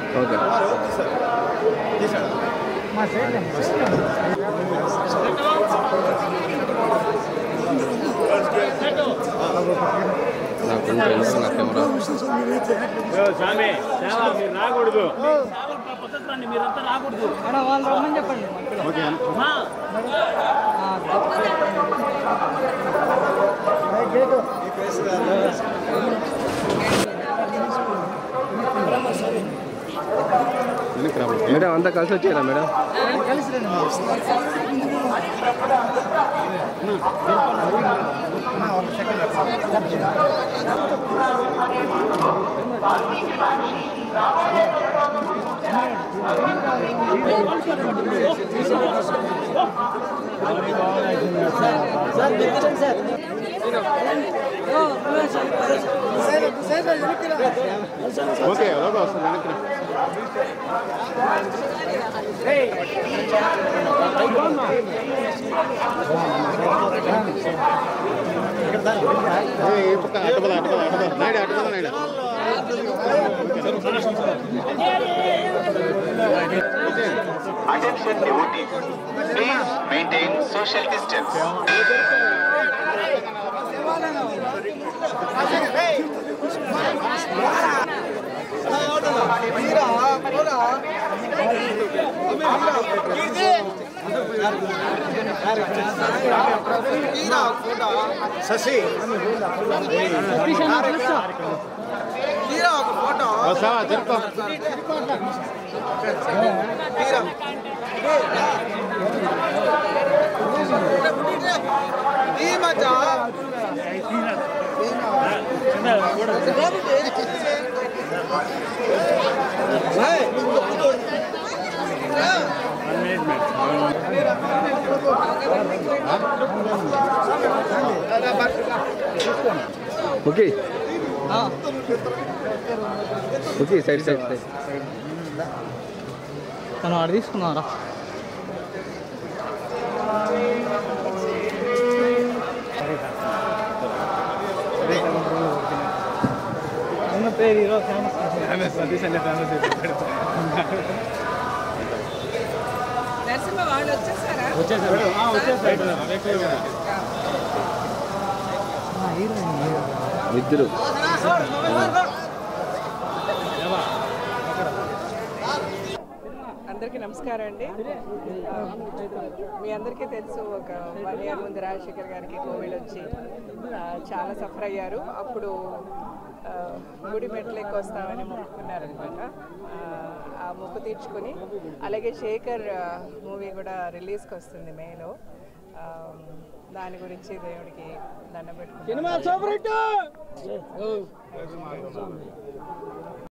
Okay నాకు కొంచెం తెలుసు నా కెమెరా స్వామి దేవా మీరు రాకూడదు పద్ధతి మీరంతా రాకూడదు వాళ్ళు రమ్మని చెప్పండి మా మేడం అంతా కలిసి వచ్చారా మేడం ఓకే లోగా వస్తుంది వెనక్కి ఏ పక్క అటపల అటపల అటపల Naidu అటపల Naidu Attention devotees, please maintain social distance. వస్తావా జరుపు okay okay side side side మనం ఆడ తీసుకున్నారా ఉన్న పేరు ఈరోజు ఫేమస్ నరసింహ వాళ్ళు వచ్చేసారా ఇద్దరు అందరికీ నమస్కారం అండి ఆ, మీ అందరికీ తెలుసు ఒక వన్ ఇయర్ ముందు రాజశేఖర్ గారికి కోవిడ్ వచ్చి ఆ, చాలా సఫర్ అయ్యారు అప్పుడు ఆ, గుడి మెట్లెక్కి వస్తామని మొక్కుకున్నారనమాట ఆ మొక్కు తీర్చుకుని అలాగే శేఖర్ మూవీ కూడా రిలీజ్కి వస్తుంది మేలో ఆ, దాని గురించి దేవుడికి దండం పెట్టుకుంటాం